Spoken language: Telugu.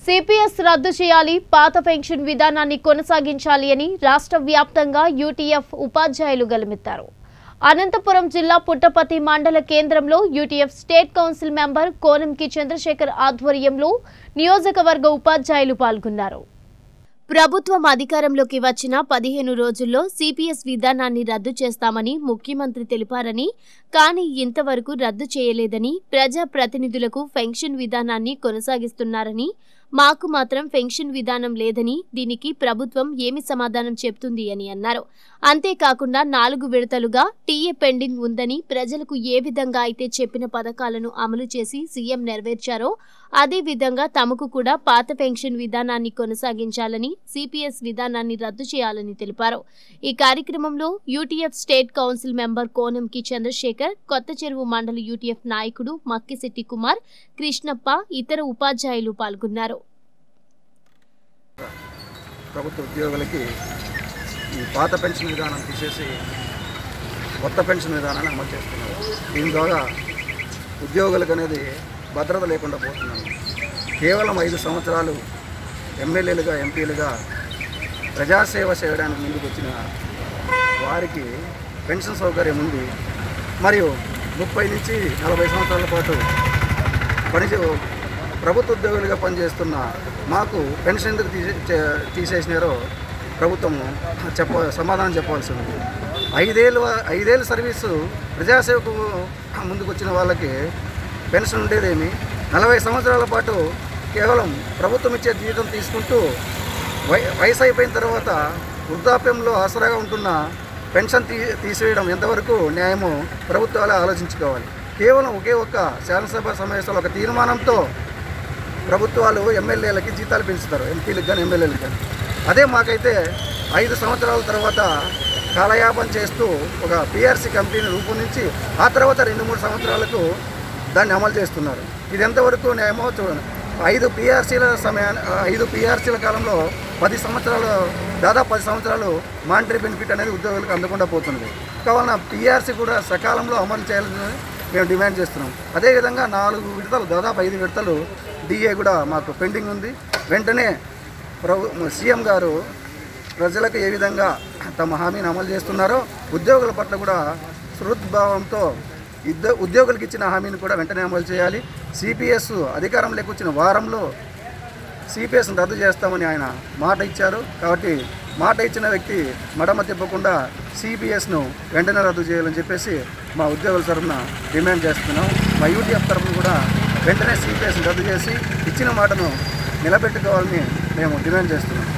సిపిఎస్ రద్దు చేయాలి పాత పెన్షన్ విధానాన్ని కొనసాగించాలి అని రాష్ట్ర వ్యాప్తంగా యూటీఎఫ్ ఉపాధ్యాయులు గలమెత్తారు అనంతపురం జిల్లా పుట్టపతి మండల కేంద్రంలో UTF state council member Konanki Chandrasekhar ఆధ్వర్యంలో నియోజకవర్గ ఉపాధ్యాయులు పాల్గొన్నారు ప్రభుత్వం అధికారంలోకి వచ్చిన పదిహేను రోజుల్లో సిపిఎస్ విధానాన్ని రద్దు చేస్తామని ముఖ్యమంత్రి తెలిపారని కానీ ఇంతవరకు రద్దు చేయలేదని ప్రజా ప్రతినిధులకు పెన్షన్ విధానాన్ని కొనసాగిస్తున్నారని మాకు మాత్రం పెన్షన్ విధానం లేదని దీనికి ప్రభుత్వం ఏమి సమాధానం చెప్తుంది అని అన్నారు అంతేకాకుండా నాలుగు విడతలుగా టీఏ పెండింగ్ ఉందని ప్రజలకు ఏ విధంగా అయితే చెప్పిన పథకాలను అమలు చేసి సీఎం నెరవేర్చారో అదే విధంగా తమకు కూడా పాత పెన్షన్ విధానాన్ని కొనసాగించాలని సిపిఎస్ విధానాన్ని రద్దు చేయాలని తెలిపారు ఈ కార్యక్రమంలో UTF state council member Konanki Chandrasekhar Kotha Cheruvu మండలి యూటీఎఫ్ నాయకుడు మక్కిశెట్టి కుమార్ కృష్ణప్ప ఇతర ఉపాధ్యాయులు పాల్గొన్నారు ప్రభుత్వ ఉద్యోగులకి ఈ పాత పెన్షన్ విధానం తీసేసి కొత్త పెన్షన్ విధానాన్ని అమలు చేస్తున్నారు దీని ద్వారా ఉద్యోగులకు అనేది భద్రత లేకుండా పోతున్నాము కేవలం ఐదు సంవత్సరాలు ఎమ్మెల్యేలుగా ఎంపీలుగా ప్రజాసేవ చేయడానికి ముందుకు వచ్చిన వారికి పెన్షన్ సౌకర్యం ఉంది మరియు ముప్పై నుంచి నలభై సంవత్సరాల పాటు పనిచే ప్రభుత్వ ఉద్యోగులుగా పనిచేస్తున్న మాకు పెన్షన్ ఎందుకు తీసే చే- తీసేసినారో ప్రభుత్వం చెప్ప సమాధానం చెప్పాల్సి ఉంది ఐదేళ్ళు ఐదేళ్ళ సర్వీసు ప్రజాసేవకు ముందుకు వచ్చిన వాళ్ళకి పెన్షన్ ఉండేదేమి నలభై సంవత్సరాల పాటు కేవలం ప్రభుత్వం ఇచ్చే జీతం తీసుకుంటూ వై వయసు అయిపోయిన తర్వాత వృద్ధాప్యంలో ఆసరాగా ఉంటున్న పెన్షన్ తీ తీసివేయడం ఎంతవరకు న్యాయమో ప్రభుత్వాలు ఆలోచించుకోవాలి కేవలం ఒకే ఒక్క శాసనసభ సమావేశంలో ఒక తీర్మానంతో ప్రభుత్వాలు ఎమ్మెల్యేలకి జీతాలు పెంచుతారు ఎంపీలకు కానీ ఎమ్మెల్యేలకు కానీ అదే మాకైతే ఐదు సంవత్సరాల తర్వాత కాలయాపన చేస్తూ ఒక పిఆర్సీ కంపెనీని రూపొందించి ఆ తర్వాత రెండు మూడు సంవత్సరాలకు దాన్ని అమలు చేస్తున్నారు ఇది ఎంతవరకు న్యాయమో చూడండి ఐదు పిఆర్సీల సమయాన్ని ఐదు పిఆర్సీల కాలంలో పది సంవత్సరాలు దాదాపు పది సంవత్సరాలు మానిటరీ బెనిఫిట్ అనేది ఉద్యోగులకు అందకుండా పోతుంది కావున పిఆర్సీ కూడా సకాలంలో అమలు చేయాలని మేము డిమాండ్ చేస్తున్నాం అదేవిధంగా నాలుగు విడతలు దాదాపు ఐదు విడతలు డిఏ కూడా మాకు పెండింగ్ ఉంది వెంటనే ప్రభు సీఎం గారు ప్రజలకు ఏ విధంగా తమ హామీని అమలు చేస్తున్నారో ఉద్యోగుల పట్ల కూడా సృద్భావంతో ఇద్ద ఉద్యోగులకు ఇచ్చిన హామీని కూడా వెంటనే అమలు చేయాలి సిపిఎస్ అధికారంలోకి వచ్చిన వారంలో సిపిఎస్ను రద్దు చేస్తామని ఆయన మాట ఇచ్చారు కాబట్టి మాట ఇచ్చిన వ్యక్తి మడమ తిప్పకుండా సిపిఎస్ను వెంటనే రద్దు చేయాలని చెప్పేసి మా ఉద్యోగుల తరఫున డిమాండ్ చేస్తున్నాం మా యూటీఎఫ్ తరఫున కూడా వెంటనే సిపిఎస్ను రద్దు చేసి ఇచ్చిన మాటను నిలబెట్టుకోవాలని మేము డిమాండ్ చేస్తున్నాం